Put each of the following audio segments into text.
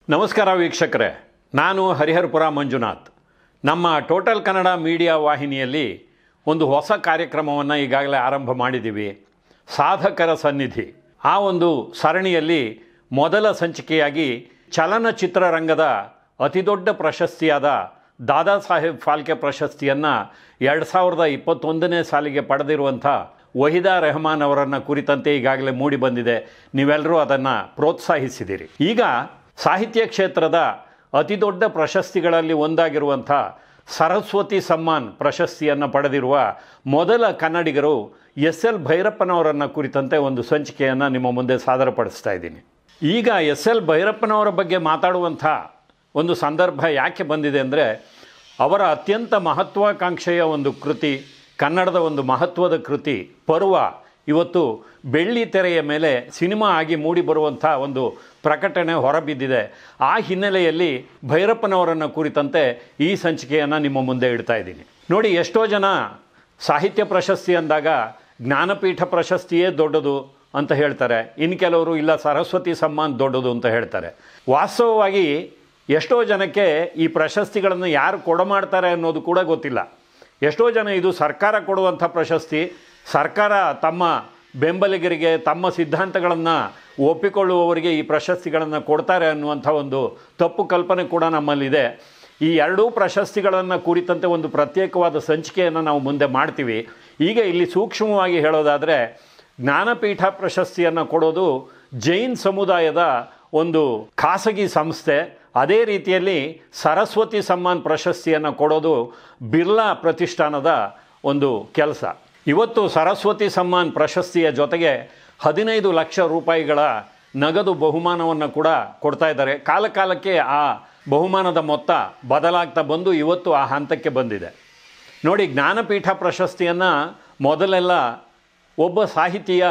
ನಮಸ್ಕಾರ ವೀಕ್ಷಕರೇ ನಾನು ಹರಿಹರಪುರ ಮಂಜುನಾಥ್ ನಮ್ಮ ಟೋಟಲ್ ಕನ್ನಡ ಮೀಡಿಯಾ ವಾಹಿನಿಯಲ್ಲಿ ಒಂದು ಹೊಸ ಕಾರ್ಯಕ್ರಮವನ್ನು ಈಗಾಗಲೇ ಆರಂಭ ಮಾಡಿದ್ದೀವಿ ಸಾಧಕರ ಸನ್ನಿಧಿ ಆ ಒಂದು ಸರಣಿಯಲ್ಲಿ ಮೊದಲ ಸಂಚಿಕೆಯಾಗಿ ಚಲನಚಿತ್ರರಂಗದ ಅತಿದೊಡ್ಡ ಪ್ರಶಸ್ತಿಯಾದ ದಾದಾ ಸಾಹೇಬ್ ಫಾಲ್ಕೆ ಪ್ರಶಸ್ತಿಯನ್ನು ಎರಡು ಸಾವಿರದ ಇಪ್ಪತ್ತೊಂದನೇ ಸಾಲಿಗೆ ಪಡೆದಿರುವಂಥ ವಹಿದಾ ರೆಹಮಾನ್ ಅವರನ್ನು ಕುರಿತಂತೆ ಈಗಾಗಲೇ ಮೂಡಿ ಬಂದಿದೆ ನೀವೆಲ್ಲರೂ ಅದನ್ನು ಪ್ರೋತ್ಸಾಹಿಸಿದಿರಿ ಈಗ ಸಾಹಿತ್ಯ ಕ್ಷೇತ್ರದ ಅತಿದೊಡ್ಡ ಪ್ರಶಸ್ತಿಗಳಲ್ಲಿ ಒಂದಾಗಿರುವಂಥ ಸರಸ್ವತಿ ಸಮ್ಮಾನ್ ಪ್ರಶಸ್ತಿಯನ್ನು ಪಡೆದಿರುವ ಮೊದಲ ಕನ್ನಡಿಗರು ಎಸ್ ಎಲ್ ಭೈರಪ್ಪನವರನ್ನು ಕುರಿತಂತೆ ಒಂದು ಸಂಚಿಕೆಯನ್ನು ನಿಮ್ಮ ಮುಂದೆ ಸಾದರಪಡಿಸ್ತಾ ಇದ್ದೀನಿ ಈಗ ಎಸ್ ಎಲ್ ಭೈರಪ್ಪನವರ ಬಗ್ಗೆ ಮಾತಾಡುವಂಥ ಒಂದು ಸಂದರ್ಭ ಯಾಕೆ ಬಂದಿದೆ ಅಂದರೆ ಅವರ ಅತ್ಯಂತ ಮಹತ್ವಾಕಾಂಕ್ಷೆಯ ಒಂದು ಕೃತಿ ಕನ್ನಡದ ಒಂದು ಮಹತ್ವದ ಕೃತಿ ಪರ್ವ ಇವತ್ತು ಬೆಳ್ಳಿ ತೆರೆಯ ಮೇಲೆ ಸಿನಿಮಾ ಆಗಿ ಮೂಡಿ ಬರುವಂಥ ಒಂದು ಪ್ರಕಟಣೆ ಹೊರಬಿದ್ದಿದೆ ಆ ಹಿನ್ನೆಲೆಯಲ್ಲಿ ಭೈರಪ್ಪನವರನ್ನು ಕುರಿತಂತೆ ಈ ಸಂಚಿಕೆಯನ್ನು ನಿಮ್ಮ ಮುಂದೆ ಇಡ್ತಾ ಇದ್ದೀನಿ ನೋಡಿ ಎಷ್ಟೋ ಜನ ಸಾಹಿತ್ಯ ಪ್ರಶಸ್ತಿ ಅಂದಾಗ ಜ್ಞಾನಪೀಠ ಪ್ರಶಸ್ತಿಯೇ ದೊಡ್ಡದು ಅಂತ ಹೇಳ್ತಾರೆ ಇನ್ನು ಕೆಲವರು ಇಲ್ಲ ಸರಸ್ವತಿ ಸಮ್ಮಾನ್ ದೊಡ್ಡದು ಅಂತ ಹೇಳ್ತಾರೆ ವಾಸ್ತವವಾಗಿ ಎಷ್ಟೋ ಜನಕ್ಕೆ ಈ ಪ್ರಶಸ್ತಿಗಳನ್ನು ಯಾರು ಕೊಡಮಾಡ್ತಾರೆ ಅನ್ನೋದು ಕೂಡ ಗೊತ್ತಿಲ್ಲ ಎಷ್ಟೋ ಜನ ಇದು ಸರ್ಕಾರ ಕೊಡುವಂಥ ಪ್ರಶಸ್ತಿ ಸರ್ಕಾರ ತಮ್ಮ ಬೆಂಬಲಿಗರಿಗೆ ತಮ್ಮ ಸಿದ್ಧಾಂತಗಳನ್ನು ಒಪ್ಪಿಕೊಳ್ಳುವವರಿಗೆ ಈ ಪ್ರಶಸ್ತಿಗಳನ್ನು ಕೊಡ್ತಾರೆ ಅನ್ನುವಂಥ ಒಂದು ತಪ್ಪು ಕಲ್ಪನೆ ಕೂಡ ನಮ್ಮಲ್ಲಿದೆ ಈ ಎರಡೂ ಪ್ರಶಸ್ತಿಗಳನ್ನು ಕುರಿತಂತೆ ಒಂದು ಪ್ರತ್ಯೇಕವಾದ ಸಂಚಿಕೆಯನ್ನು ನಾವು ಮುಂದೆ ಮಾಡ್ತೀವಿ ಈಗ ಇಲ್ಲಿ ಸೂಕ್ಷ್ಮವಾಗಿ ಹೇಳೋದಾದರೆ ಜ್ಞಾನಪೀಠ ಪ್ರಶಸ್ತಿಯನ್ನು ಕೊಡೋದು ಜೈನ್ ಸಮುದಾಯದ ಒಂದು ಖಾಸಗಿ ಸಂಸ್ಥೆ ಅದೇ ರೀತಿಯಲ್ಲಿ ಸರಸ್ವತಿ ಸಮ್ಮಾನ್ ಪ್ರಶಸ್ತಿಯನ್ನು ಕೊಡೋದು ಬಿರ್ಲಾ ಪ್ರತಿಷ್ಠಾನದ ಒಂದು ಕೆಲಸ ಇವತ್ತು ಸರಸ್ವತಿ ಸಮ್ಮಾನ್ ಪ್ರಶಸ್ತಿಯ ಜೊತೆಗೆ ಹದಿನೈದು ಲಕ್ಷ ರೂಪಾಯಿಗಳ ನಗದು ಬಹುಮಾನವನ್ನು ಕೂಡ ಕೊಡ್ತಾ ಇದ್ದಾರೆ ಕಾಲ ಕಾಲಕ್ಕೆ ಆ ಬಹುಮಾನದ ಮೊತ್ತ ಬದಲಾಗ್ತಾ ಬಂದು ಇವತ್ತು ಆ ಹಂತಕ್ಕೆ ಬಂದಿದೆ ನೋಡಿ ಜ್ಞಾನಪೀಠ ಪ್ರಶಸ್ತಿಯನ್ನು ಮೊದಲೆಲ್ಲ ಒಬ್ಬ ಸಾಹಿತಿಯ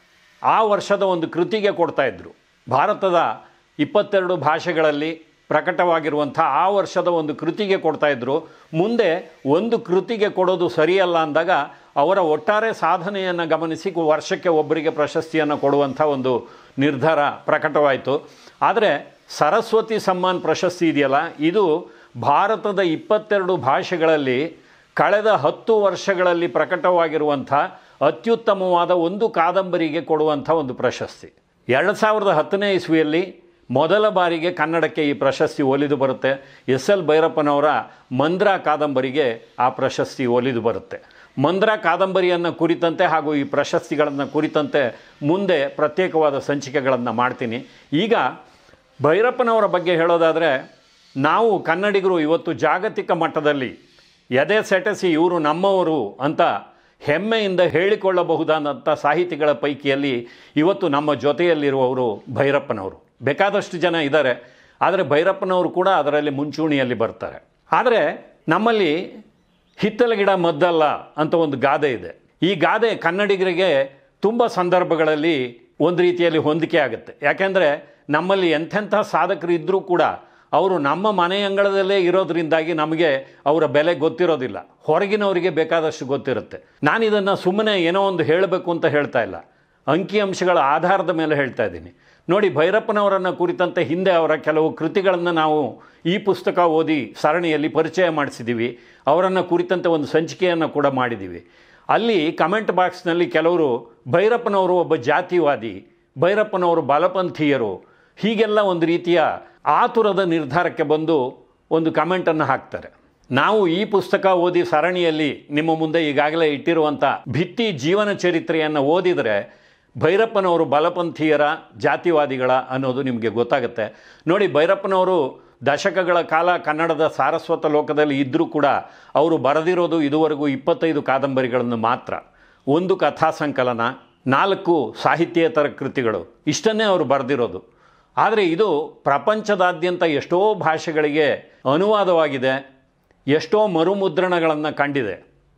ಆ ವರ್ಷದ ಒಂದು ಕೃತಿಗೆ ಕೊಡ್ತಾಯಿದ್ರು ಭಾರತದ ಇಪ್ಪತ್ತೆರಡು ಭಾಷೆಗಳಲ್ಲಿ ಪ್ರಕಟವಾಗಿರುವಂಥ ಆ ವರ್ಷದ ಒಂದು ಕೃತಿಗೆ ಕೊಡ್ತಾಯಿದ್ರು ಮುಂದೆ ಒಂದು ಕೃತಿಗೆ ಕೊಡೋದು ಸರಿಯಲ್ಲ ಅಂದಾಗ ಅವರ ಒಟ್ಟಾರೆ ಸಾಧನೆಯನ್ನು ಗಮನಿಸಿ ವರ್ಷಕ್ಕೆ ಒಬ್ಬರಿಗೆ ಪ್ರಶಸ್ತಿಯನ್ನು ಕೊಡುವಂಥ ಒಂದು ನಿರ್ಧಾರ ಪ್ರಕಟವಾಯಿತು ಆದರೆ ಸರಸ್ವತಿ ಸಮ್ಮಾನ್ ಪ್ರಶಸ್ತಿ ಇದೆಯಲ್ಲ ಇದು ಭಾರತದ ಇಪ್ಪತ್ತೆರಡು ಭಾಷೆಗಳಲ್ಲಿ ಕಳೆದ ಹತ್ತು ವರ್ಷಗಳಲ್ಲಿ ಪ್ರಕಟವಾಗಿರುವಂಥ ಅತ್ಯುತ್ತಮವಾದ ಒಂದು ಕಾದಂಬರಿಗೆ ಕೊಡುವಂಥ ಒಂದು ಪ್ರಶಸ್ತಿ ಎರಡು ಸಾವಿರದ ಹತ್ತನೇ ಇಸ್ವಿಯಲ್ಲಿ ಮೊದಲ ಬಾರಿಗೆ ಕನ್ನಡಕ್ಕೆ ಈ ಪ್ರಶಸ್ತಿ ಒಲಿದು ಬರುತ್ತೆ ಎಸ್ ಎಲ್ ಭೈರಪ್ಪನವರ ಮಂದ್ರ ಕಾದಂಬರಿಗೆ ಆ ಪ್ರಶಸ್ತಿ ಒಲಿದು ಬರುತ್ತೆ ಮಂದ್ರ ಕಾದಂಬರಿಯನ್ನು ಕುರಿತಂತೆ ಹಾಗೂ ಈ ಪ್ರಶಸ್ತಿಗಳನ್ನು ಕುರಿತಂತೆ ಮುಂದೆ ಪ್ರತ್ಯೇಕವಾದ ಸಂಚಿಕೆಗಳನ್ನು ಮಾಡ್ತೀನಿ ಈಗ ಭೈರಪ್ಪನವರ ಬಗ್ಗೆ ಹೇಳೋದಾದರೆ ನಾವು ಕನ್ನಡಿಗರು ಇವತ್ತು ಜಾಗತಿಕ ಮಟ್ಟದಲ್ಲಿ ಎದೆ ಸೆಟಸಿ ಇವರು ನಮ್ಮವರು ಅಂತ ಹೆಮ್ಮೆಯಿಂದ ಹೇಳಿಕೊಳ್ಳಬಹುದಾದಂಥ ಸಾಹಿತಿಗಳ ಪೈಕಿಯಲ್ಲಿ ಇವತ್ತು ನಮ್ಮ ಜೊತೆಯಲ್ಲಿರುವವರು ಭೈರಪ್ಪನವರು ಬೇಕಾದಷ್ಟು ಜನ ಇದ್ದಾರೆ ಆದರೆ ಭೈರಪ್ಪನವರು ಕೂಡ ಅದರಲ್ಲಿ ಮುಂಚೂಣಿಯಲ್ಲಿ ಬರ್ತಾರೆ ಆದರೆ ನಮ್ಮಲ್ಲಿ ಹಿತ್ತಲ ಗಿಡ ಮದ್ದಲ್ಲ ಅಂತ ಒಂದು ಗಾದೆ ಇದೆ ಈ ಗಾದೆ ಕನ್ನಡಿಗರಿಗೆ ತುಂಬ ಸಂದರ್ಭಗಳಲ್ಲಿ ಒಂದು ರೀತಿಯಲ್ಲಿ ಹೊಂದಿಕೆ ಆಗುತ್ತೆ ಯಾಕೆಂದರೆ ನಮ್ಮಲ್ಲಿ ಎಂಥೆಂಥ ಸಾಧಕರು ಇದ್ದರೂ ಕೂಡ ಅವರು ನಮ್ಮ ಮನೆ ಅಂಗಳದಲ್ಲೇ ಇರೋದ್ರಿಂದಾಗಿ ನಮಗೆ ಅವರ ಬೆಲೆ ಗೊತ್ತಿರೋದಿಲ್ಲ ಹೊರಗಿನವರಿಗೆ ಬೇಕಾದಷ್ಟು ಗೊತ್ತಿರುತ್ತೆ ನಾನು ಇದನ್ನು ಸುಮ್ಮನೆ ಏನೋ ಒಂದು ಹೇಳಬೇಕು ಅಂತ ಹೇಳ್ತಾ ಇಲ್ಲ ಅಂಕಿಅಂಶಗಳ ಆಧಾರದ ಮೇಲೆ ಹೇಳ್ತಾ ಇದ್ದೀನಿ ನೋಡಿ ಭೈರಪ್ಪನವರನ್ನು ಕುರಿತಂತೆ ಹಿಂದೆ ಅವರ ಕೆಲವು ಕೃತಿಗಳನ್ನು ನಾವು ಈ ಪುಸ್ತಕ ಓದಿ ಸರಣಿಯಲ್ಲಿ ಪರಿಚಯ ಮಾಡಿಸಿದ್ದೀವಿ ಅವರನ್ನು ಕುರಿತಂತೆ ಒಂದು ಸಂಚಿಕೆಯನ್ನು ಕೂಡ ಮಾಡಿದ್ದೀವಿ ಅಲ್ಲಿ ಕಮೆಂಟ್ ಬಾಕ್ಸ್ನಲ್ಲಿ ಕೆಲವರು ಭೈರಪ್ಪನವರು ಒಬ್ಬ ಜಾತಿವಾದಿ ಭೈರಪ್ಪನವರು ಬಲಪಂಥೀಯರು ಹೀಗೆಲ್ಲ ಒಂದು ರೀತಿಯ ಆತುರದ ನಿರ್ಧಾರಕ್ಕೆ ಬಂದು ಒಂದು ಕಮೆಂಟನ್ನು ಹಾಕ್ತಾರೆ ನಾವು ಈ ಪುಸ್ತಕ ಓದಿ ಸರಣಿಯಲ್ಲಿ ನಿಮ್ಮ ಮುಂದೆ ಈಗಾಗಲೇ ಇಟ್ಟಿರುವಂಥ ಭಿತ್ತಿ ಜೀವನ ಚರಿತ್ರೆಯನ್ನು ಓದಿದರೆ ಭೈರಪ್ಪನವರು ಬಲಪಂಥೀಯರ ಜಾತಿವಾದಿಗಳ ಅನ್ನೋದು ನಿಮಗೆ ಗೊತ್ತಾಗುತ್ತೆ ನೋಡಿ ಭೈರಪ್ಪನವರು ದಶಕಗಳ ಕಾಲ ಕನ್ನಡದ ಸಾರಸ್ವತ ಲೋಕದಲ್ಲಿ ಇದ್ದರೂ ಕೂಡ ಅವರು ಬರೆದಿರೋದು ಇದುವರೆಗೂ ಇಪ್ಪತ್ತೈದು ಕಾದಂಬರಿಗಳನ್ನು ಮಾತ್ರ ಒಂದು ಕಥಾ ಸಂಕಲನ ನಾಲ್ಕು ಸಾಹಿತ್ಯೇತರ ಕೃತಿಗಳು ಇಷ್ಟನ್ನೇ ಅವರು ಬರೆದಿರೋದು ಆದರೆ ಇದು ಪ್ರಪಂಚದಾದ್ಯಂತ ಎಷ್ಟೋ ಭಾಷೆಗಳಿಗೆ ಅನುವಾದವಾಗಿದೆ ಎಷ್ಟೋ ಮರುಮುದ್ರಣಗಳನ್ನು ಕಂಡಿದೆ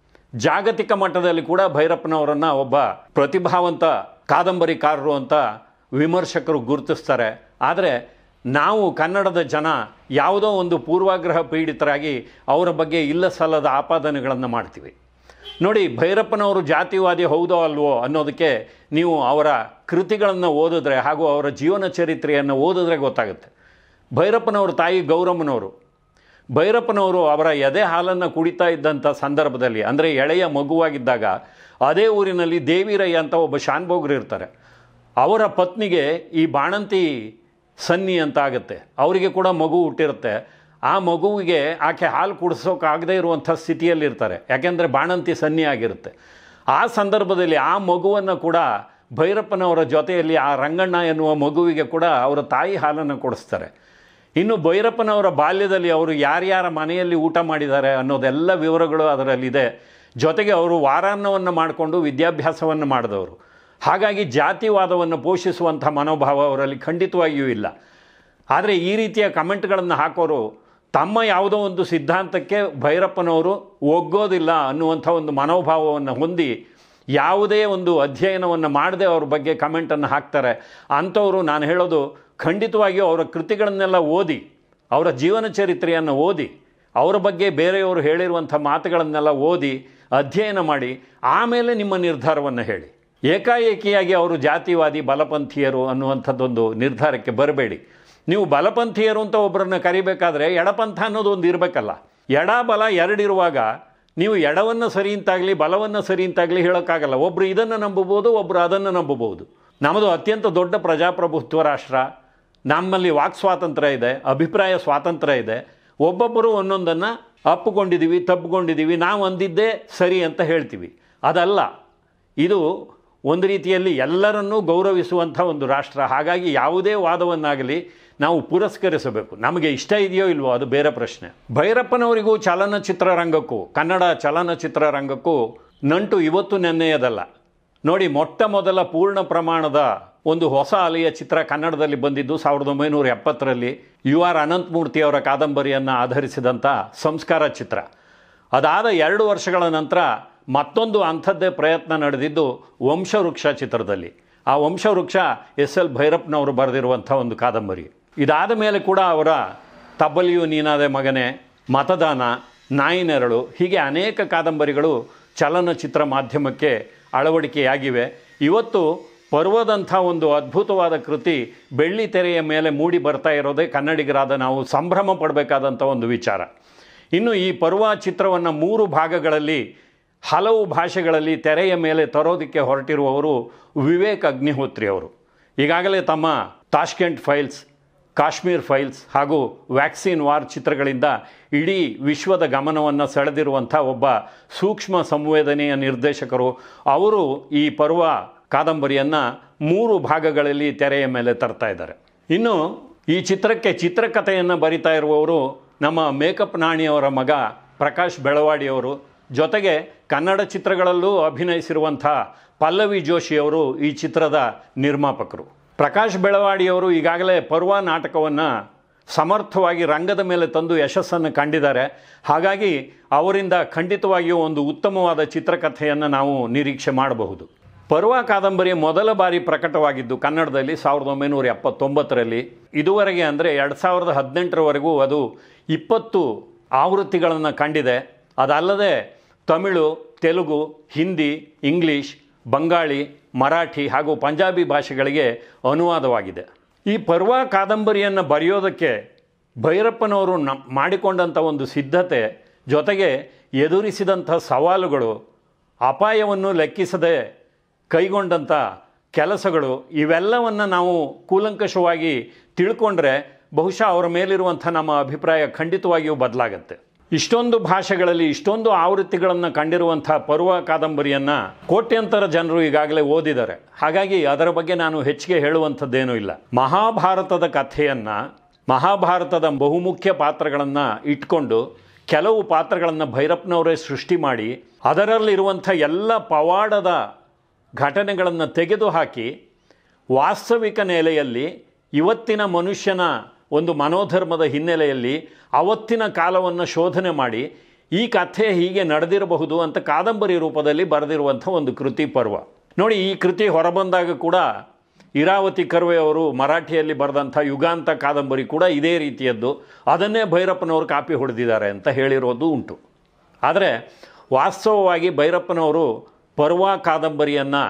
ಜಾಗತಿಕ ಮಟ್ಟದಲ್ಲಿ ಕೂಡ ಭೈರಪ್ಪನವರನ್ನು ಒಬ್ಬ ಪ್ರತಿಭಾವಂತ ಕಾದಂಬರಿಕಾರರು ಅಂತ ವಿಮರ್ಶಕರು ಗುರುತಿಸ್ತಾರೆ ಆದರೆ ನಾವು ಕನ್ನಡದ ಜನ ಯಾವುದೋ ಒಂದು ಪೂರ್ವಾಗ್ರಹ ಪೀಡಿತರಾಗಿ ಅವರ ಬಗ್ಗೆ ಇಲ್ಲ ಸಲ್ಲದ ಆಪಾದನೆಗಳನ್ನು ಮಾಡ್ತೀವಿ ನೋಡಿ ಭೈರಪ್ಪನವರು ಜಾತಿವಾದಿ ಹೌದೋ ಅಲ್ವೋ ಅನ್ನೋದಕ್ಕೆ ನೀವು ಅವರ ಕೃತಿಗಳನ್ನು ಓದಿದ್ರೆ ಹಾಗೂ ಅವರ ಜೀವನ ಚರಿತ್ರೆಯನ್ನು ಓದಿದ್ರೆ ಗೊತ್ತಾಗುತ್ತೆ ಭೈರಪ್ಪನವ್ರ ತಾಯಿ ಗೌರಮ್ಮನವರು ಭೈರಪ್ಪನವರು ಅವರ ಎದೆ ಹಾಲನ್ನು ಕುಡಿತಾ ಇದ್ದಂಥ ಸಂದರ್ಭದಲ್ಲಿ ಅಂದರೆ ಎಳೆಯ ಮಗುವಾಗಿದ್ದಾಗ ಅದೇ ಊರಿನಲ್ಲಿ ದೇವಿರಯ್ಯ ಅಂತ ಒಬ್ಬ ಶಾನ್ಭೋಗ್ರು ಇರ್ತಾರೆ ಅವರ ಪತ್ನಿಗೆ ಈ ಬಾಣಂತಿ ಸನ್ನಿ ಅಂತ ಆಗುತ್ತೆ ಅವರಿಗೆ ಕೂಡ ಮಗು ಹುಟ್ಟಿರುತ್ತೆ ಆ ಮಗುವಿಗೆ ಆಕೆ ಹಾಲು ಕುಡಿಸೋಕ್ಕಾಗದೇ ಇರುವಂಥ ಸ್ಥಿತಿಯಲ್ಲಿರ್ತಾರೆ ಯಾಕೆಂದರೆ ಬಾಣಂತಿ ಸನ್ನಿ ಆಗಿರುತ್ತೆ ಆ ಸಂದರ್ಭದಲ್ಲಿ ಆ ಮಗುವನ್ನು ಕೂಡ ಭೈರಪ್ಪನವರ ಜೊತೆಯಲ್ಲಿ ಆ ರಂಗಣ್ಣ ಎನ್ನುವ ಮಗುವಿಗೆ ಕೂಡ ಅವರ ತಾಯಿ ಹಾಲನ್ನು ಕೊಡಿಸ್ತಾರೆ ಇನ್ನು ಭೈರಪ್ಪನವರ ಬಾಲ್ಯದಲ್ಲಿ ಅವರು ಯಾರ್ಯಾರ ಮನೆಯಲ್ಲಿ ಊಟ ಮಾಡಿದ್ದಾರೆ ಅನ್ನೋದೆಲ್ಲ ವಿವರಗಳು ಅದರಲ್ಲಿದೆ ಜೊತೆಗೆ ಅವರು ವಾರಾನ್ನವನ್ನು ಮಾಡಿಕೊಂಡು ವಿದ್ಯಾಭ್ಯಾಸವನ್ನು ಮಾಡಿದವರು ಹಾಗಾಗಿ ಜಾತಿವಾದವನ್ನು ಪೋಷಿಸುವಂಥ ಮನೋಭಾವ ಅವರಲ್ಲಿ ಖಂಡಿತವಾಗಿಯೂ ಇಲ್ಲ ಆದರೆ ಈ ರೀತಿಯ ಕಮೆಂಟ್ಗಳನ್ನು ಹಾಕೋರು ತಮ್ಮ ಯಾವುದೋ ಒಂದು ಸಿದ್ಧಾಂತಕ್ಕೆ ಭೈರಪ್ಪನವರು ಒಗ್ಗೋದಿಲ್ಲ ಅನ್ನುವಂಥ ಒಂದು ಮನೋಭಾವವನ್ನು ಹೊಂದಿ ಯಾವುದೇ ಒಂದು ಅಧ್ಯಯನವನ್ನು ಮಾಡದೆ ಅವ್ರ ಬಗ್ಗೆ ಕಮೆಂಟನ್ನು ಹಾಕ್ತಾರೆ ಅಂಥವರು ನಾನು ಹೇಳೋದು ಖಂಡಿತವಾಗಿಯೂ ಅವರ ಕೃತಿಗಳನ್ನೆಲ್ಲ ಓದಿ ಅವರ ಜೀವನ ಚರಿತ್ರೆಯನ್ನು ಓದಿ ಅವರ ಬಗ್ಗೆ ಬೇರೆಯವರು ಹೇಳಿರುವಂಥ ಮಾತುಗಳನ್ನೆಲ್ಲ ಓದಿ ಅಧ್ಯಯನ ಮಾಡಿ ಆಮೇಲೆ ನಿಮ್ಮ ನಿರ್ಧಾರವನ್ನು ಹೇಳಿ ಏಕಾಏಕಿಯಾಗಿ ಅವರು ಜಾತಿವಾದಿ ಬಲಪಂಥೀಯರು ಅನ್ನುವಂಥದ್ದೊಂದು ನಿರ್ಧಾರಕ್ಕೆ ಬರಬೇಡಿ ನೀವು ಬಲಪಂಥೀಯರು ಅಂತ ಒಬ್ಬರನ್ನ ಕರಿಬೇಕಾದ್ರೆ ಎಡಪಂಥ ಅನ್ನೋದು ಒಂದು ಇರಬೇಕಲ್ಲ ಎಡ ಬಲ ಎರಡಿರುವಾಗ ನೀವು ಎಡವನ್ನು ಸರಿ ಅಂತಾಗಲಿ ಬಲವನ್ನು ಸರಿ ಅಂತಾಗಲಿ ಹೇಳೋಕ್ಕಾಗಲ್ಲ ಒಬ್ಬರು ಇದನ್ನು ನಂಬಬಹುದು ಒಬ್ಬರು ಅದನ್ನು ನಂಬಬಹುದು ನಮ್ಮದು ಅತ್ಯಂತ ದೊಡ್ಡ ಪ್ರಜಾಪ್ರಭುತ್ವ ರಾಷ್ಟ್ರ ನಮ್ಮಲ್ಲಿ ವಾಕ್ ಸ್ವಾತಂತ್ರ್ಯ ಇದೆ ಅಭಿಪ್ರಾಯ ಸ್ವಾತಂತ್ರ್ಯ ಇದೆ ಒಬ್ಬೊಬ್ಬರು ಒಂದೊಂದನ್ನು ಅಪ್ಪುಕೊಂಡಿದ್ದೀವಿ ತಪ್ಪುಕೊಂಡಿದ್ದೀವಿ ನಾವು ಅಂದಿದ್ದೇ ಸರಿ ಅಂತ ಹೇಳ್ತೀವಿ ಅದಲ್ಲ ಇದು ಒಂದು ರೀತಿಯಲ್ಲಿ ಎಲ್ಲರನ್ನೂ ಗೌರವಿಸುವಂಥ ಒಂದು ರಾಷ್ಟ್ರ ಹಾಗಾಗಿ ಯಾವುದೇ ವಾದವನ್ನಾಗಲಿ ನಾವು ಪುರಸ್ಕರಿಸಬೇಕು ನಮಗೆ ಇಷ್ಟ ಇದೆಯೋ ಇಲ್ವೋ ಅದು ಬೇರೆ ಪ್ರಶ್ನೆ ಭೈರಪ್ಪನವರಿಗೂ ಚಲನಚಿತ್ರ ರಂಗಕ್ಕೂ ಕನ್ನಡ ಚಲನಚಿತ್ರ ರಂಗಕ್ಕೂ ನಂಟು ಇವತ್ತು ನೆನ್ನೆಯದಲ್ಲ ನೋಡಿ ಮೊಟ್ಟ ಮೊದಲ ಪೂರ್ಣ ಪ್ರಮಾಣದ ಒಂದು ಹೊಸ ಅಲೆಯ ಚಿತ್ರ ಕನ್ನಡದಲ್ಲಿ ಬಂದಿದ್ದು ಸಾವಿರದ ಒಂಬೈನೂರ ಎಪ್ಪತ್ತರಲ್ಲಿ ಯು ಆರ್ ಅನಂತಮೂರ್ತಿಯವರ ಕಾದಂಬರಿಯನ್ನು ಆಧರಿಸಿದಂಥ ಸಂಸ್ಕಾರ ಚಿತ್ರ ಅದಾದ ಎರಡು ವರ್ಷಗಳ ನಂತರ ಮತ್ತೊಂದು ಅಂಥದ್ದೇ ಪ್ರಯತ್ನ ನಡೆದಿದ್ದು ವಂಶವೃಕ್ಷ ಚಿತ್ರದಲ್ಲಿ ಆ ವಂಶವೃಕ್ಷ ಎಸ್ ಎಲ್ ಭೈರಪ್ಪನವರು ಬರೆದಿರುವಂಥ ಒಂದು ಕಾದಂಬರಿ ಇದಾದ ಮೇಲೆ ಕೂಡ ಅವರ ತಬ್ಬಲಿಯು ನೀನಾದೆ ಮಗನೇ ಮತದಾನ ನಾಯಿ ನೆರಳು ಹೀಗೆ ಅನೇಕ ಕಾದಂಬರಿಗಳು ಚಲನಚಿತ್ರ ಮಾಧ್ಯಮಕ್ಕೆ ಅಳವಡಿಕೆಯಾಗಿವೆ ಇವತ್ತು ಪರ್ವದಂಥ ಒಂದು ಅದ್ಭುತವಾದ ಕೃತಿ ಬೆಳ್ಳಿ ತೆರೆಯ ಮೇಲೆ ಮೂಡಿ ಬರ್ತಾ ಇರೋದೇ ಕನ್ನಡಿಗರಾದ ನಾವು ಸಂಭ್ರಮ ಪಡಬೇಕಾದಂಥ ಒಂದು ವಿಚಾರ ಇನ್ನು ಈ ಪರ್ವ ಚಿತ್ರವನ್ನು ಮೂರು ಭಾಗಗಳಲ್ಲಿ ಹಲವು ಭಾಷೆಗಳಲ್ಲಿ ತೆರೆಯ ಮೇಲೆ ತರೋದಕ್ಕೆ ಹೊರಟಿರುವವರು ವಿವೇಕ್ ಅಗ್ನಿಹೋತ್ರಿ ಅವರು ಈಗಾಗಲೇ ತಮ್ಮ ತಾಷ್ಕೆಂಟ್ ಫೈಲ್ಸ್ ಕಾಶ್ಮೀರ್ ಫೈಲ್ಸ್ ಹಾಗೂ ವ್ಯಾಕ್ಸಿನ್ ವಾರ್ ಚಿತ್ರಗಳಿಂದ ಇಡೀ ವಿಶ್ವದ ಗಮನವನ್ನು ಸೆಳೆದಿರುವಂಥ ಒಬ್ಬ ಸೂಕ್ಷ್ಮ ಸಂವೇದನೆಯ ನಿರ್ದೇಶಕರು ಅವರು ಈ ಪರ್ವ ಕಾದಂಬರಿಯನ್ನು ಮೂರು ಭಾಗಗಳಲ್ಲಿ ತೆರೆಯ ಮೇಲೆ ತರ್ತಾ ಇದ್ದಾರೆ ಇನ್ನು ಈ ಚಿತ್ರಕ್ಕೆ ಚಿತ್ರಕಥೆಯನ್ನು ಬರಿತಾ ಇರುವವರು ನಮ್ಮ ಮೇಕಪ್ ನಾಣಿಯವರ ಮಗ ಪ್ರಕಾಶ್ ಬೆಳವಾಡಿಯವರು ಜೊತೆಗೆ ಕನ್ನಡ ಚಿತ್ರಗಳಲ್ಲೂ ಅಭಿನಯಿಸಿರುವಂಥ ಪಲ್ಲವಿ ಜೋಶಿಯವರು ಈ ಚಿತ್ರದ ನಿರ್ಮಾಪಕರು ಪ್ರಕಾಶ್ ಬೆಳವಾಡಿಯವರು ಈಗಾಗಲೇ ಪರ್ವ ನಾಟಕವನ್ನು ಸಮರ್ಥವಾಗಿ ರಂಗದ ಮೇಲೆ ತಂದು ಯಶಸ್ಸನ್ನು ಕಂಡಿದ್ದಾರೆ ಹಾಗಾಗಿ ಅವರಿಂದ ಖಂಡಿತವಾಗಿಯೂ ಒಂದು ಉತ್ತಮವಾದ ಚಿತ್ರಕಥೆಯನ್ನು ನಾವು ನಿರೀಕ್ಷೆ ಮಾಡಬಹುದು ಪರ್ವ ಕಾದಂಬರಿ ಮೊದಲ ಬಾರಿ ಪ್ರಕಟವಾಗಿದ್ದು ಕನ್ನಡದಲ್ಲಿ ಸಾವಿರದ ಒಂಬೈನೂರ ಎಪ್ಪತ್ತೊಂಬತ್ತರಲ್ಲಿ ಇದುವರೆಗೆ ಅಂದರೆ ಎರಡು ಸಾವಿರದ ಹದಿನೆಂಟರವರೆಗೂ ಅದು ಇಪ್ಪತ್ತು ಆವೃತ್ತಿಗಳನ್ನು ಕಂಡಿದೆ ಅದಲ್ಲದೆ ತಮಿಳು ತೆಲುಗು ಹಿಂದಿ ಇಂಗ್ಲೀಷ್ ಬಂಗಾಳಿ ಮರಾಠಿ ಹಾಗೂ ಪಂಜಾಬಿ ಭಾಷೆಗಳಿಗೆ ಅನುವಾದವಾಗಿದೆ ಈ ಪರ್ವ ಕಾದಂಬರಿಯನ್ನು ಬರೆಯೋದಕ್ಕೆ ಭೈರಪ್ಪನವರು ನ ಮಾಡಿಕೊಂಡಂಥ ಒಂದು ಸಿದ್ಧತೆ ಜೊತೆಗೆ ಎದುರಿಸಿದಂಥ ಸವಾಲುಗಳು ಅಪಾಯವನ್ನು ಲೆಕ್ಕಿಸದೆ ಕೈಗೊಂಡಂಥ ಕೆಲಸಗಳು ಇವೆಲ್ಲವನ್ನು ನಾವು ಕೂಲಂಕಷವಾಗಿ ತಿಳ್ಕೊಂಡ್ರೆ ಬಹುಶಃ ಅವರ ಮೇಲಿರುವಂಥ ನಮ್ಮ ಅಭಿಪ್ರಾಯ ಖಂಡಿತವಾಗಿಯೂ ಬದಲಾಗತ್ತೆ ಇಷ್ಟೊಂದು ಭಾಷೆಗಳಲ್ಲಿ ಇಷ್ಟೊಂದು ಆವೃತ್ತಿಗಳನ್ನು ಕಂಡಿರುವಂಥ ಪರ್ವ ಕಾದಂಬರಿಯನ್ನು ಕೋಟ್ಯಂತರ ಜನರು ಈಗಾಗಲೇ ಓದಿದ್ದಾರೆ ಹಾಗಾಗಿ ಅದರ ಬಗ್ಗೆ ನಾನು ಹೆಚ್ಚಿಗೆ ಹೇಳುವಂಥದ್ದೇನೂ ಇಲ್ಲ ಮಹಾಭಾರತದ ಕಥೆಯನ್ನು ಮಹಾಭಾರತದ ಬಹುಮುಖ್ಯ ಪಾತ್ರಗಳನ್ನು ಇಟ್ಕೊಂಡು ಕೆಲವು ಪಾತ್ರಗಳನ್ನು ಭೈರಪ್ಪನವರೇ ಸೃಷ್ಟಿ ಮಾಡಿ ಅದರಲ್ಲಿರುವಂಥ ಎಲ್ಲ ಪವಾಡದ ಘಟನೆಗಳನ್ನು ತೆಗೆದುಹಾಕಿ ವಾಸ್ತವಿಕ ನೆಲೆಯಲ್ಲಿ ಇವತ್ತಿನ ಮನುಷ್ಯನ ಒಂದು ಮನೋಧರ್ಮದ ಹಿನ್ನೆಲೆಯಲ್ಲಿ ಅವತ್ತಿನ ಕಾಲವನ್ನು ಶೋಧನೆ ಮಾಡಿ ಈ ಕಥೆ ಹೀಗೆ ನಡೆದಿರಬಹುದು ಅಂತ ಕಾದಂಬರಿ ರೂಪದಲ್ಲಿ ಬರೆದಿರುವಂಥ ಒಂದು ಕೃತಿ ಪರ್ವ ನೋಡಿ ಈ ಕೃತಿ ಹೊರಬಂದಾಗ ಕೂಡ ಇರಾವತಿ ಕರ್ವೆ ಅವರು ಮರಾಠಿಯಲ್ಲಿ ಬರೆದಂಥ ಯುಗಾಂತ ಕಾದಂಬರಿ ಕೂಡ ಇದೇ ರೀತಿಯದ್ದು ಅದನ್ನೇ ಭೈರಪ್ಪನವರು ಕಾಪಿ ಹೊಡೆದಿದ್ದಾರೆ ಅಂತ ಹೇಳಿರೋದು ಉಂಟು ಆದರೆ ವಾಸ್ತವವಾಗಿ ಭೈರಪ್ಪನವರು ಪರ್ವ ಕಾದಂಬರಿಯನ್ನು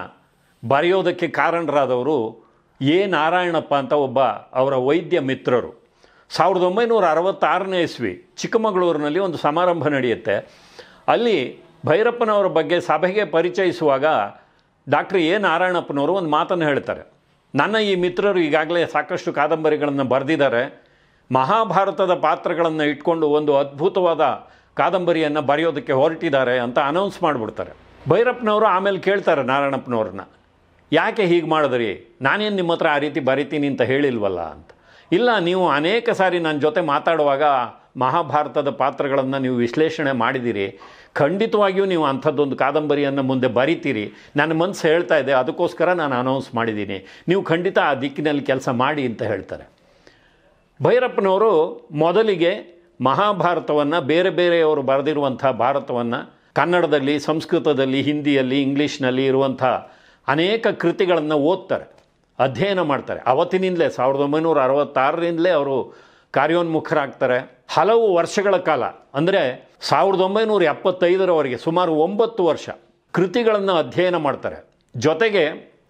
ಬರೆಯೋದಕ್ಕೆ ಕಾರಣರಾದವರು ಎ ನಾರಾಯಣಪ್ಪ ಅಂತ ಒಬ್ಬ ಅವರ ವೈದ್ಯ ಮಿತ್ರರು ಸಾವಿರದ ಒಂಬೈನೂರ ಅರವತ್ತಾರನೇ ಇಸ್ವಿ ಚಿಕ್ಕಮಗಳೂರಿನಲ್ಲಿ ಒಂದು ಸಮಾರಂಭ ನಡೆಯುತ್ತೆ ಅಲ್ಲಿ ಭೈರಪ್ಪನವರ ಬಗ್ಗೆ ಸಭೆಗೆ ಪರಿಚಯಿಸುವಾಗ ಡಾಕ್ಟರ್ ಎ ನಾರಾಯಣಪ್ಪನವರು ಒಂದು ಮಾತನ್ನು ಹೇಳ್ತಾರೆ ನನ್ನ ಈ ಮಿತ್ರರು ಈಗಾಗಲೇ ಸಾಕಷ್ಟು ಕಾದಂಬರಿಗಳನ್ನು ಬರೆದಿದ್ದಾರೆ ಮಹಾಭಾರತದ ಪಾತ್ರಗಳನ್ನು ಇಟ್ಕೊಂಡು ಒಂದು ಅದ್ಭುತವಾದ ಕಾದಂಬರಿಯನ್ನು ಬರೆಯೋದಕ್ಕೆ ಹೊರಟಿದ್ದಾರೆ ಅಂತ ಅನೌನ್ಸ್ ಮಾಡಿಬಿಡ್ತಾರೆ ಭೈರಪ್ಪನವರು ಆಮೇಲೆ ಕೇಳ್ತಾರೆ ನಾರಾಯಣಪ್ಪನವ್ರನ್ನ ಯಾಕೆ ಹೀಗೆ ಮಾಡಿದ್ರಿ ನಾನೇನು ನಿಮ್ಮ ಹತ್ರ ಆ ರೀತಿ ಬರಿತೀನಿ ಅಂತ ಹೇಳಿಲ್ವಲ್ಲ ಅಂತ ಇಲ್ಲ ನೀವು ಅನೇಕ ಸಾರಿ ನನ್ನ ಜೊತೆ ಮಾತಾಡುವಾಗ ಮಹಾಭಾರತದ ಪಾತ್ರಗಳನ್ನು ನೀವು ವಿಶ್ಲೇಷಣೆ ಮಾಡಿದ್ದೀರಿ ಖಂಡಿತವಾಗಿಯೂ ನೀವು ಅಂಥದ್ದೊಂದು ಕಾದಂಬರಿಯನ್ನು ಮುಂದೆ ಬರಿತೀರಿ ನನ್ನ ಮನಸ್ಸು ಹೇಳ್ತಾ ಇದೆ ಅದಕ್ಕೋಸ್ಕರ ನಾನು ಅನೌನ್ಸ್ ಮಾಡಿದ್ದೀನಿ ನೀವು ಖಂಡಿತ ಆ ದಿಕ್ಕಿನಲ್ಲಿ ಕೆಲಸ ಮಾಡಿ ಅಂತ ಹೇಳ್ತಾರೆ ಭೈರಪ್ಪನವರು ಮೊದಲಿಗೆ ಮಹಾಭಾರತವನ್ನು ಬೇರೆ ಬೇರೆಯವರು ಬರೆದಿರುವಂಥ ಭಾರತವನ್ನು ಕನ್ನಡದಲ್ಲಿ ಸಂಸ್ಕೃತದಲ್ಲಿ ಹಿಂದಿಯಲ್ಲಿ ಇಂಗ್ಲೀಷ್ನಲ್ಲಿ ಇರುವಂಥ ಅನೇಕ ಕೃತಿಗಳನ್ನು ಓದ್ತಾರೆ ಅಧ್ಯಯನ ಮಾಡ್ತಾರೆ ಅವತ್ತಿನಿಂದಲೇ ಸಾವಿರದ ಒಂಬೈನೂರ ಅರವತ್ತಾರರಿಂದಲೇ ಅವರು ಕಾರ್ಯೋನ್ಮುಖರಾಗ್ತಾರೆ ಹಲವು ವರ್ಷಗಳ ಕಾಲ ಅಂದರೆ ಸಾವಿರದ ಒಂಬೈನೂರ ಎಪ್ಪತ್ತೈದರವರೆಗೆ ಸುಮಾರು ಒಂಬತ್ತು ವರ್ಷ ಕೃತಿಗಳನ್ನು ಅಧ್ಯಯನ ಮಾಡ್ತಾರೆ ಜೊತೆಗೆ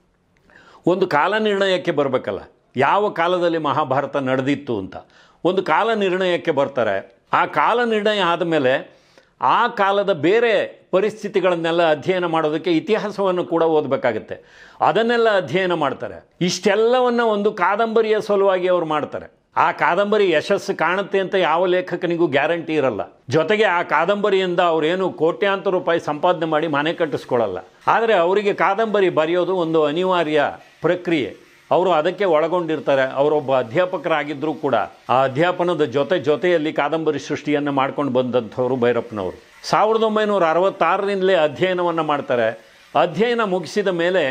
ಒಂದು ಕಾಲ ನಿರ್ಣಯಕ್ಕೆ ಬರಬೇಕಲ್ಲ ಯಾವ ಕಾಲದಲ್ಲಿ ಮಹಾಭಾರತ ನಡೆದಿತ್ತು ಅಂತ ಒಂದು ಕಾಲ ನಿರ್ಣಯಕ್ಕೆ ಬರ್ತಾರೆ ಆ ಕಾಲ ನಿರ್ಣಯ ಆದಮೇಲೆ ಆ ಕಾಲದ ಬೇರೆ ಪರಿಸ್ಥಿತಿಗಳನ್ನೆಲ್ಲ ಅಧ್ಯಯನ ಮಾಡೋದಕ್ಕೆ ಇತಿಹಾಸವನ್ನು ಕೂಡ ಓದಬೇಕಾಗತ್ತೆ ಅದನ್ನೆಲ್ಲ ಅಧ್ಯಯನ ಮಾಡ್ತಾರೆ ಇಷ್ಟೆಲ್ಲವನ್ನು ಒಂದು ಕಾದಂಬರಿಯ ಸಲುವಾಗಿ ಅವರು ಮಾಡ್ತಾರೆ ಆ ಕಾದಂಬರಿ ಯಶಸ್ಸು ಕಾಣುತ್ತೆ ಅಂತ ಯಾವ ಲೇಖಕನಿಗೂ ಗ್ಯಾರಂಟಿ ಇರಲ್ಲ ಜೊತೆಗೆ ಆ ಕಾದಂಬರಿಯಿಂದ ಅವರೇನು ಕೋಟ್ಯಾಂತರ ರೂಪಾಯಿ ಸಂಪಾದನೆ ಮಾಡಿ ಮನೆ ಕಟ್ಟಿಸ್ಕೊಳ್ಳಲ್ಲ ಆದರೆ ಅವರಿಗೆ ಕಾದಂಬರಿ ಬರೆಯೋದು ಒಂದು ಅನಿವಾರ್ಯ ಪ್ರಕ್ರಿಯೆ ಅವರು ಅದಕ್ಕೆ ಒಳಗೊಂಡಿರ್ತಾರೆ ಅವರೊಬ್ಬ ಅಧ್ಯಾಪಕರಾಗಿದ್ದರೂ ಕೂಡ ಆ ಅಧ್ಯಾಪನದ ಜೊತೆ ಜೊತೆಯಲ್ಲಿ ಕಾದಂಬರಿ ಸೃಷ್ಟಿಯನ್ನು ಮಾಡ್ಕೊಂಡು ಬಂದಂಥವರು ಭೈರಪ್ಪನವರು ಸಾವಿರದ ಒಂಬೈನೂರ ಅರವತ್ತಾರರಿಂದಲೇ ಅಧ್ಯಯನವನ್ನು ಮಾಡ್ತಾರೆ ಅಧ್ಯಯನ ಮುಗಿಸಿದ ಮೇಲೆ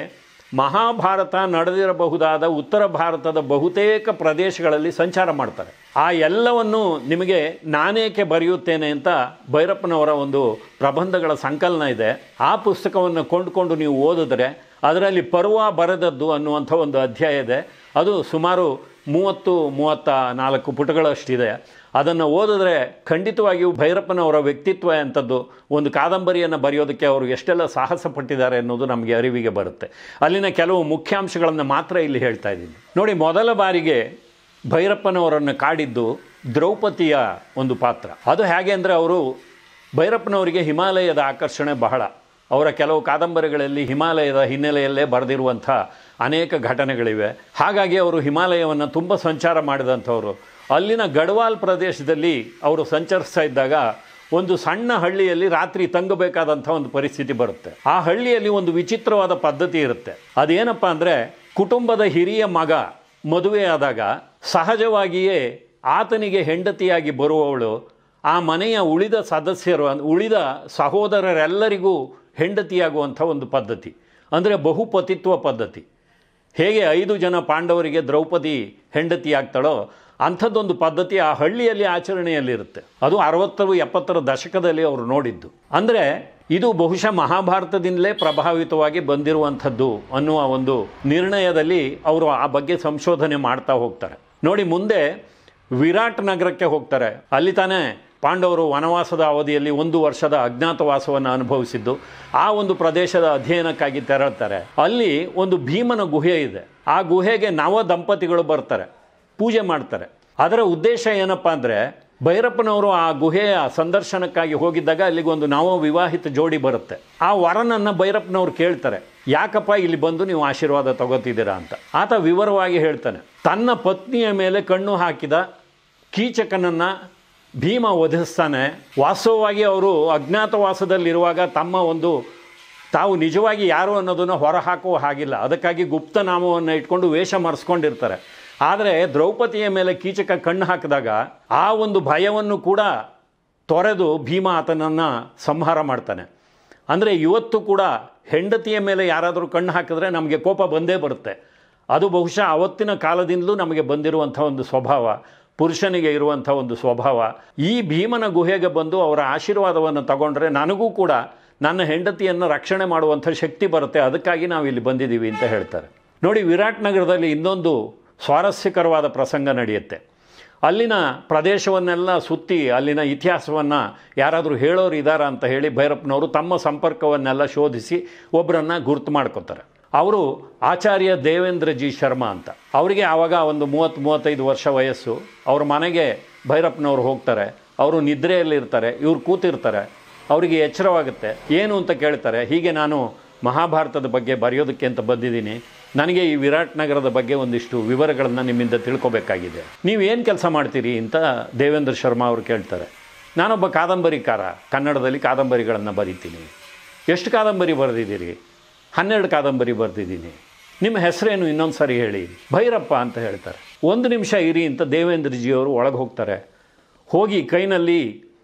ಮಹಾಭಾರತ ನಡೆದಿರಬಹುದಾದ ಉತ್ತರ ಭಾರತದ ಬಹುತೇಕ ಪ್ರದೇಶಗಳಲ್ಲಿ ಸಂಚಾರ ಮಾಡ್ತಾರೆ ಆ ಎಲ್ಲವನ್ನು ನಿಮಗೆ ನಾನೇಕೆ ಬರೆಯುತ್ತೇನೆ ಅಂತ ಭೈರಪ್ಪನವರ ಒಂದು ಪ್ರಬಂಧಗಳ ಸಂಕಲನ ಇದೆ ಆ ಪುಸ್ತಕವನ್ನು ಕೊಂಡುಕೊಂಡು ನೀವು ಓದಿದ್ರೆ ಅದರಲ್ಲಿ ಪರ್ವ ಬರೆದದ್ದು ಅನ್ನುವಂಥ ಒಂದು ಅಧ್ಯಾಯ ಇದೆ ಅದು ಸುಮಾರು ಮೂವತ್ತು ಮೂವತ್ತ ನಾಲ್ಕು ಪುಟಗಳಷ್ಟಿದೆ ಅದನ್ನು ಓದಿದ್ರೆ ಖಂಡಿತವಾಗಿಯೂ ಭೈರಪ್ಪನವರ ವ್ಯಕ್ತಿತ್ವ ಅಂಥದ್ದು ಒಂದು ಕಾದಂಬರಿಯನ್ನು ಬರೆಯೋದಕ್ಕೆ ಅವರು ಎಷ್ಟೆಲ್ಲ ಸಾಹಸ ಪಟ್ಟಿದ್ದಾರೆ ಅನ್ನೋದು ನಮಗೆ ಅರಿವಿಗೆ ಬರುತ್ತೆ ಅಲ್ಲಿನ ಕೆಲವು ಮುಖ್ಯಾಂಶಗಳನ್ನು ಮಾತ್ರ ಇಲ್ಲಿ ಹೇಳ್ತಾ ಇದ್ದೀನಿ ನೋಡಿ ಮೊದಲ ಬಾರಿಗೆ ಭೈರಪ್ಪನವರನ್ನು ಕಾಡಿದ್ದು ದ್ರೌಪದಿಯ ಒಂದು ಪಾತ್ರ ಅದು ಹೇಗೆ ಅಂದರೆ ಅವರು ಭೈರಪ್ಪನವರಿಗೆ ಹಿಮಾಲಯದ ಆಕರ್ಷಣೆ ಬಹಳ ಅವರ ಕೆಲವು ಕಾದಂಬರಿಗಳಲ್ಲಿ ಹಿಮಾಲಯದ ಹಿನ್ನೆಲೆಯಲ್ಲೇ ಬರೆದಿರುವಂಥ ಅನೇಕ ಘಟನೆಗಳಿವೆ ಹಾಗಾಗಿ ಅವರು ಹಿಮಾಲಯವನ್ನು ತುಂಬ ಸಂಚಾರ ಮಾಡಿದಂಥವರು ಅಲ್ಲಿನ ಗಡ್ವಾಲ್ ಪ್ರದೇಶದಲ್ಲಿ ಅವರು ಸಂಚರಿಸ್ತಾ ಇದ್ದಾಗ ಒಂದು ಸಣ್ಣ ಹಳ್ಳಿಯಲ್ಲಿ ರಾತ್ರಿ ತಂಗಬೇಕಾದಂಥ ಒಂದು ಪರಿಸ್ಥಿತಿ ಬರುತ್ತೆ ಆ ಹಳ್ಳಿಯಲ್ಲಿ ಒಂದು ವಿಚಿತ್ರವಾದ ಪದ್ಧತಿ ಇರುತ್ತೆ ಅದೇನಪ್ಪ ಅಂದರೆ ಕುಟುಂಬದ ಹಿರಿಯ ಮಗ ಮದುವೆಯಾದಾಗ ಸಹಜವಾಗಿಯೇ ಆತನಿಗೆ ಹೆಂಡತಿಯಾಗಿ ಬರುವವಳು ಆ ಮನೆಯ ಉಳಿದ ಸದಸ್ಯರು ಉಳಿದ ಸಹೋದರರೆಲ್ಲರಿಗೂ ಹೆಂಡತಿಯಾಗುವಂಥ ಒಂದು ಪದ್ಧತಿ ಅಂದರೆ ಬಹುಪತಿತ್ವ ಪದ್ಧತಿ ಹೇಗೆ ಐದು ಜನ ಪಾಂಡವರಿಗೆ ದ್ರೌಪದಿ ಹೆಂಡತಿಯಾಗ್ತಾಳೋ ಅಂಥದ್ದೊಂದು ಪದ್ಧತಿ ಆ ಹಳ್ಳಿಯಲ್ಲಿ ಆಚರಣೆಯಲ್ಲಿರುತ್ತೆ ಅದು ಅರವತ್ತರು ಎಪ್ಪತ್ತರ ದಶಕದಲ್ಲಿ ಅವರು ನೋಡಿದ್ದು ಅಂದರೆ ಇದು ಬಹುಶಃ ಮಹಾಭಾರತದಿಂದಲೇ ಪ್ರಭಾವಿತವಾಗಿ ಬಂದಿರುವಂಥದ್ದು ಅನ್ನುವ ಒಂದು ನಿರ್ಣಯದಲ್ಲಿ ಅವರು ಆ ಬಗ್ಗೆ ಸಂಶೋಧನೆ ಮಾಡ್ತಾ ಹೋಗ್ತಾರೆ ನೋಡಿ ಮುಂದೆ ವಿರಾಟ್ ನಗರಕ್ಕೆ ಹೋಗ್ತಾರೆ ಅಲ್ಲಿ ತಾನೇ ಪಾಂಡವರು ವನವಾಸದ ಅವಧಿಯಲ್ಲಿ ಒಂದು ವರ್ಷದ ಅಜ್ಞಾತವಾಸವನ್ನು ಅನುಭವಿಸಿದ್ದು ಆ ಒಂದು ಪ್ರದೇಶದ ಅಧ್ಯಯನಕ್ಕಾಗಿ ತೆರಳ್ತಾರೆ ಅಲ್ಲಿ ಒಂದು ಭೀಮನ ಗುಹೆ ಇದೆ ಆ ಗುಹೆಗೆ ನವ ದಂಪತಿಗಳು ಬರ್ತಾರೆ ಪೂಜೆ ಮಾಡ್ತಾರೆ ಅದರ ಉದ್ದೇಶ ಏನಪ್ಪ ಅಂದರೆ ಭೈರಪ್ಪನವರು ಆ ಗುಹೆಯ ಸಂದರ್ಶನಕ್ಕಾಗಿ ಹೋಗಿದ್ದಾಗ ಅಲ್ಲಿಗೆ ಒಂದು ನವ ವಿವಾಹಿತ ಜೋಡಿ ಬರುತ್ತೆ ಆ ವರನನ್ನು ಭೈರಪ್ಪನವ್ರು ಕೇಳ್ತಾರೆ ಯಾಕಪ್ಪ ಇಲ್ಲಿ ಬಂದು ನೀವು ಆಶೀರ್ವಾದ ತಗೋತಿದ್ದೀರಾ ಅಂತ ಆತ ವಿವರವಾಗಿ ಹೇಳ್ತಾನೆ ತನ್ನ ಪತ್ನಿಯ ಮೇಲೆ ಕಣ್ಣು ಹಾಕಿದ ಕೀಚಕನನ್ನು ಭೀಮ ವಧಿಸ್ತಾನೆ ವಾಸ್ತವವಾಗಿ ಅವರು ಅಜ್ಞಾತವಾಸದಲ್ಲಿರುವಾಗ ತಮ್ಮ ಒಂದು ತಾವು ನಿಜವಾಗಿ ಯಾರು ಅನ್ನೋದನ್ನು ಹೊರಹಾಕುವ ಹಾಗಿಲ್ಲ ಅದಕ್ಕಾಗಿ ಗುಪ್ತನಾಮವನ್ನು ಇಟ್ಕೊಂಡು ವೇಷ ಮರೆಸ್ಕೊಂಡಿರ್ತಾರೆ ಆದರೆ ದ್ರೌಪದಿಯ ಮೇಲೆ ಕೀಚಕ ಕಣ್ಣು ಹಾಕಿದಾಗ ಆ ಒಂದು ಭಯವನ್ನು ಕೂಡ ತೊರೆದು ಭೀಮ ಆತನನ್ನು ಸಂಹಾರ ಮಾಡ್ತಾನೆ ಅಂದರೆ ಇವತ್ತು ಕೂಡ ಹೆಂಡತಿಯ ಮೇಲೆ ಯಾರಾದರೂ ಕಣ್ಣು ಹಾಕಿದ್ರೆ ನಮಗೆ ಕೋಪ ಬಂದೇ ಬರುತ್ತೆ ಅದು ಬಹುಶಃ ಅವತ್ತಿನ ಕಾಲದಿಂದಲೂ ನಮಗೆ ಬಂದಿರುವಂಥ ಒಂದು ಸ್ವಭಾವ ಪುರುಷನಿಗೆ ಇರುವಂಥ ಒಂದು ಸ್ವಭಾವ ಈ ಭೀಮನ ಗುಹೆಗೆ ಬಂದು ಅವರ ಆಶೀರ್ವಾದವನ್ನು ತಗೊಂಡ್ರೆ ನನಗೂ ಕೂಡ ನನ್ನ ಹೆಂಡತಿಯನ್ನು ರಕ್ಷಣೆ ಮಾಡುವಂಥ ಶಕ್ತಿ ಬರುತ್ತೆ ಅದಕ್ಕಾಗಿ ನಾವು ಇಲ್ಲಿ ಬಂದಿದ್ದೀವಿ ಅಂತ ಹೇಳ್ತಾರೆ ನೋಡಿ ವಿರಾಟ್ ನಗರದಲ್ಲಿ ಇನ್ನೊಂದು ಸ್ವಾರಸ್ಯಕರವಾದ ಪ್ರಸಂಗ ನಡೆಯುತ್ತೆ ಅಲ್ಲಿನ ಪ್ರದೇಶವನ್ನೆಲ್ಲ ಸುತ್ತಿ ಅಲ್ಲಿನ ಇತಿಹಾಸವನ್ನು ಯಾರಾದರೂ ಹೇಳೋರು ಇದ್ದಾರಾ ಅಂತ ಹೇಳಿ ಭೈರಪ್ಪನವರು ತಮ್ಮ ಸಂಪರ್ಕವನ್ನೆಲ್ಲ ಶೋಧಿಸಿ ಒಬ್ಬರನ್ನು ಗುರ್ತು ಮಾಡ್ಕೋತಾರೆ ಅವರು ಆಚಾರ್ಯ ದೇವೇಂದ್ರ ಜಿ ಶರ್ಮಾ ಅಂತ ಅವರಿಗೆ ಆವಾಗ ಒಂದು ಮೂವತ್ತು ಮೂವತ್ತೈದು ವರ್ಷ ವಯಸ್ಸು ಅವ್ರ ಮನೆಗೆ ಭೈರಪ್ಪನವ್ರು ಹೋಗ್ತಾರೆ ಅವರು ನಿದ್ರೆಯಲ್ಲಿರ್ತಾರೆ ಇವ್ರು ಕೂತಿರ್ತಾರೆ ಅವರಿಗೆ ಎಚ್ಚರವಾಗುತ್ತೆ ಏನು ಅಂತ ಕೇಳ್ತಾರೆ ಹೀಗೆ ನಾನು ಮಹಾಭಾರತದ ಬಗ್ಗೆ ಬರೆಯೋದಕ್ಕೆ ಅಂತ ಬಂದಿದ್ದೀನಿ ನನಗೆ ಈ ವಿರಾಟ್ ನಗರದ ಬಗ್ಗೆ ಒಂದಿಷ್ಟು ವಿವರಗಳನ್ನು ನಿಮ್ಮಿಂದ ತಿಳ್ಕೊಬೇಕಾಗಿದೆ ನೀವು ಏನು ಕೆಲಸ ಮಾಡ್ತೀರಿ ಅಂತ ದೇವೇಂದ್ರ ಶರ್ಮಾ ಅವರು ಕೇಳ್ತಾರೆ ನಾನೊಬ್ಬ ಕಾದಂಬರಿಕಾರ ಕನ್ನಡದಲ್ಲಿ ಕಾದಂಬರಿಗಳನ್ನು ಬರಿತೀನಿ ಎಷ್ಟು ಕಾದಂಬರಿ ಬರೆದಿದ್ದೀರಿ ಹನ್ನೆರಡು ಕಾದಂಬರಿ ಬರೆದಿದ್ದೀನಿ ನಿಮ್ಮ ಹೆಸರೇನು ಇನ್ನೊಂದು ಸರಿ ಹೇಳಿ ಭೈರಪ್ಪ ಅಂತ ಹೇಳ್ತಾರೆ ಒಂದು ನಿಮಿಷ ಇರಿ ಅಂತ ದೇವೇಂದ್ರಜಿಯವರು ಒಳಗೆ ಹೋಗ್ತಾರೆ ಹೋಗಿ ಕೈನಲ್ಲಿ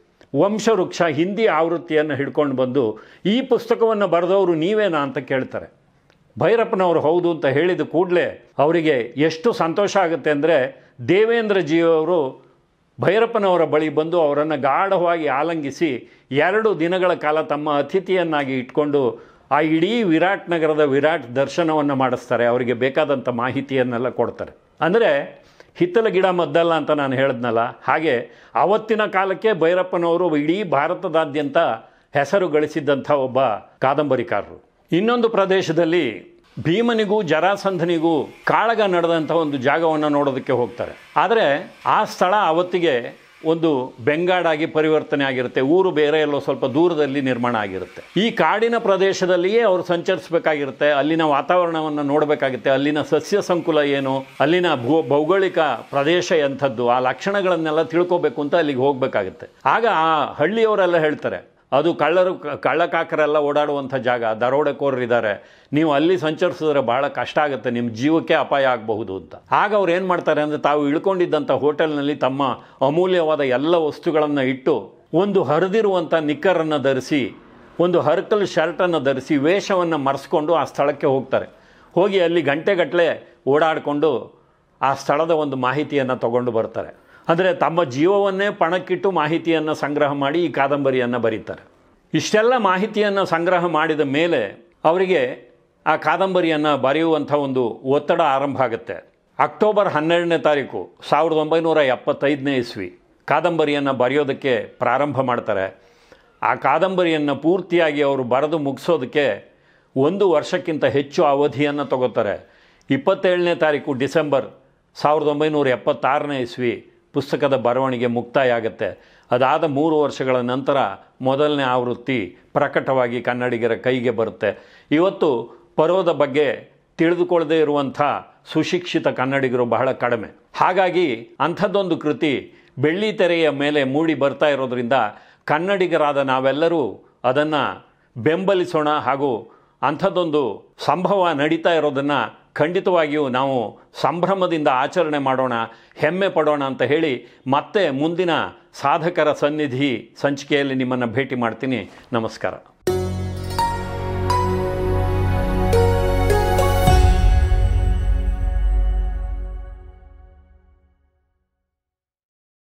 ವಂಶವೃಕ್ಷ ಹಿಂದಿ ಆವೃತ್ತಿಯನ್ನು ಹಿಡ್ಕೊಂಡು ಬಂದು ಈ ಪುಸ್ತಕವನ್ನು ಬರೆದವರು ನೀವೇನಾ ಅಂತ ಕೇಳ್ತಾರೆ ಭೈರಪ್ಪನವರು ಹೌದು ಅಂತ ಹೇಳಿದ ಕೂಡಲೇ ಅವರಿಗೆ ಎಷ್ಟು ಸಂತೋಷ ಆಗುತ್ತೆ ಅಂದರೆ ದೇವೇಂದ್ರಜಿಯವರು ಭೈರಪ್ಪನವರ ಬಳಿ ಬಂದು ಅವರನ್ನು ಗಾಢವಾಗಿ ಆಲಂಗಿಸಿ ಎರಡು ದಿನಗಳ ಕಾಲ ತಮ್ಮ ಅತಿಥಿಯನ್ನಾಗಿ ಇಟ್ಕೊಂಡು ಆ ಇಡೀ ವಿರಾಟ್ ನಗರದ ವಿರಾಟ್ ದರ್ಶನವನ್ನು ಮಾಡಿಸ್ತಾರೆ ಅವರಿಗೆ ಬೇಕಾದಂಥ ಮಾಹಿತಿಯನ್ನೆಲ್ಲ ಕೊಡ್ತಾರೆ ಅಂದರೆ ಹಿತ್ತಲ ಗಿಡ ಮದ್ದಲ್ಲ ಅಂತ ನಾನು ಹೇಳಿದ್ನಲ್ಲ ಹಾಗೆ ಆವತ್ತಿನ ಕಾಲಕ್ಕೆ ಭೈರಪ್ಪನವರು ಇಡೀ ಭಾರತದಾದ್ಯಂತ ಹೆಸರು ಗಳಿಸಿದ್ದಂಥ ಒಬ್ಬ ಕಾದಂಬರಿಕಾರರು ಇನ್ನೊಂದು ಪ್ರದೇಶದಲ್ಲಿ ಭೀಮನಿಗೂ ಜರಾಸಂಧನಿಗೂ ಕಾಳಗ ನಡೆದಂಥ ಒಂದು ಜಾಗವನ್ನು ನೋಡೋದಕ್ಕೆ ಹೋಗ್ತಾರೆ ಆದರೆ ಆ ಸ್ಥಳ ಅವತ್ತಿಗೆ ಒಂದು ಬೆಂಗಾಡಾಗಿ ಪರಿವರ್ತನೆ ಆಗಿರುತ್ತೆ ಊರು ಬೇರೆ ಎಲ್ಲೋ ಸ್ವಲ್ಪ ದೂರದಲ್ಲಿ ನಿರ್ಮಾಣ ಆಗಿರುತ್ತೆ ಈ ಕಾಡಿನ ಪ್ರದೇಶದಲ್ಲಿಯೇ ಅವರು ಸಂಚರಿಸಬೇಕಾಗಿರುತ್ತೆ ಅಲ್ಲಿನ ವಾತಾವರಣವನ್ನು ನೋಡಬೇಕಾಗುತ್ತೆ ಅಲ್ಲಿನ ಸಸ್ಯ ಸಂಕುಲ ಏನು ಅಲ್ಲಿನ ಭೂ ಭೌಗೋಳಿಕ ಪ್ರದೇಶ ಎಂಥದ್ದು ಆ ಲಕ್ಷಣಗಳನ್ನೆಲ್ಲ ತಿಳ್ಕೊಬೇಕು ಅಂತ ಅಲ್ಲಿಗೆ ಹೋಗಬೇಕಾಗುತ್ತೆ ಆಗ ಆ ಹಳ್ಳಿಯವರೆಲ್ಲ ಹೇಳ್ತಾರೆ ಅದು ಕಳ್ಳರು ಕಳ್ಳಕಾಕರೆಲ್ಲ ಓಡಾಡುವಂಥ ಜಾಗ ದರೋಡೆಕೋರರಿದ್ದಾರೆ ನೀವು ಅಲ್ಲಿ ಸಂಚರಿಸಿದ್ರೆ ಭಾಳ ಕಷ್ಟ ಆಗುತ್ತೆ ನಿಮ್ಮ ಜೀವಕ್ಕೆ ಅಪಾಯ ಆಗಬಹುದು ಅಂತ ಆಗ ಅವ್ರು ಏನು ಮಾಡ್ತಾರೆ ಅಂದರೆ ತಾವು ಇಳ್ಕೊಂಡಿದ್ದಂಥ ಹೋಟೆಲ್ನಲ್ಲಿ ತಮ್ಮ ಅಮೂಲ್ಯವಾದ ಎಲ್ಲ ವಸ್ತುಗಳನ್ನು ಇಟ್ಟು ಒಂದು ಹರಿದಿರುವಂಥ ನಿಕ್ಕರನ್ನು ಧರಿಸಿ ಒಂದು ಹರ್ಕಲ್ ಶರ್ಟನ್ನು ಧರಿಸಿ ವೇಷವನ್ನು ಮರೆಸ್ಕೊಂಡು ಆ ಸ್ಥಳಕ್ಕೆ ಹೋಗ್ತಾರೆ ಹೋಗಿ ಅಲ್ಲಿ ಗಂಟೆಗಟ್ಟಲೆ ಓಡಾಡಿಕೊಂಡು ಆ ಸ್ಥಳದ ಒಂದು ಮಾಹಿತಿಯನ್ನು ತಗೊಂಡು ಬರ್ತಾರೆ ಅಂದರೆ ತಮ್ಮ ಜೀವವನ್ನೇ ಪಣಕ್ಕಿಟ್ಟು ಮಾಹಿತಿಯನ್ನು ಸಂಗ್ರಹ ಮಾಡಿ ಈ ಕಾದಂಬರಿಯನ್ನು ಬರೀತಾರೆ ಇಷ್ಟೆಲ್ಲ ಮಾಹಿತಿಯನ್ನು ಸಂಗ್ರಹ ಮಾಡಿದ ಮೇಲೆ ಅವರಿಗೆ ಆ ಕಾದಂಬರಿಯನ್ನು ಬರೆಯುವಂಥ ಒಂದು ಒತ್ತಡ ಆರಂಭ ಆಗುತ್ತೆ ಅಕ್ಟೋಬರ್ ಹನ್ನೆರಡನೇ ತಾರೀಕು ಸಾವಿರದ ಒಂಬೈನೂರ ಎಪ್ಪತ್ತೈದನೇ ಇಸ್ವಿ ಕಾದಂಬರಿಯನ್ನು ಬರೆಯೋದಕ್ಕೆ ಪ್ರಾರಂಭ ಮಾಡ್ತಾರೆ ಆ ಕಾದಂಬರಿಯನ್ನು ಪೂರ್ತಿಯಾಗಿ ಅವರು ಬರೆದು ಮುಗಿಸೋದಕ್ಕೆ ಒಂದು ವರ್ಷಕ್ಕಿಂತ ಹೆಚ್ಚು ಅವಧಿಯನ್ನು ತಗೋತಾರೆ ಇಪ್ಪತ್ತೇಳನೇ ತಾರೀಕು ಡಿಸೆಂಬರ್ ಸಾವಿರದ ಒಂಬೈನೂರ ಎಪ್ಪತ್ತಾರನೇ ಇಸ್ವಿ ಪುಸ್ತಕದ ಬರವಣಿಗೆ ಮುಕ್ತಾಯ ಆಗುತ್ತೆ ಅದಾದ ಮೂರು ವರ್ಷಗಳ ನಂತರ ಮೊದಲನೇ ಆವೃತ್ತಿ ಪ್ರಕಟವಾಗಿ ಕನ್ನಡಿಗರ ಕೈಗೆ ಬರುತ್ತೆ ಇವತ್ತು ಪರ್ವದ ಬಗ್ಗೆ ತಿಳಿದುಕೊಳ್ಳದೇ ಇರುವಂಥ ಸುಶಿಕ್ಷಿತ ಕನ್ನಡಿಗರು ಬಹಳ ಕಡಿಮೆ ಹಾಗಾಗಿ ಅಂಥದ್ದೊಂದು ಕೃತಿ ಬೆಳ್ಳಿ ತೆರೆಯ ಮೇಲೆ ಮೂಡಿ ಬರ್ತಾ ಇರೋದ್ರಿಂದ ಕನ್ನಡಿಗರಾದ ನಾವೆಲ್ಲರೂ ಅದನ್ನು ಬೆಂಬಲಿಸೋಣ ಹಾಗೂ ಅಂಥದ್ದೊಂದು ಸಂಭವ ನಡೀತಾ ಇರೋದನ್ನು ಖಂಡಿತವಾಗಿಯೂ ನಾವು ಸಂಭ್ರಮದಿಂದ ಆಚರಣೆ ಮಾಡೋಣ ಹೆಮ್ಮೆ ಪಡೋಣ ಅಂತ ಹೇಳಿ ಮತ್ತೆ ಮುಂದಿನ ಸಾಧಕರ ಸನ್ನಿಧಿ ಸಂಚಿಕೆಯಲ್ಲಿ ನಿಮ್ಮನ್ನು ಭೇಟಿ ಮಾಡ್ತೀನಿ ನಮಸ್ಕಾರ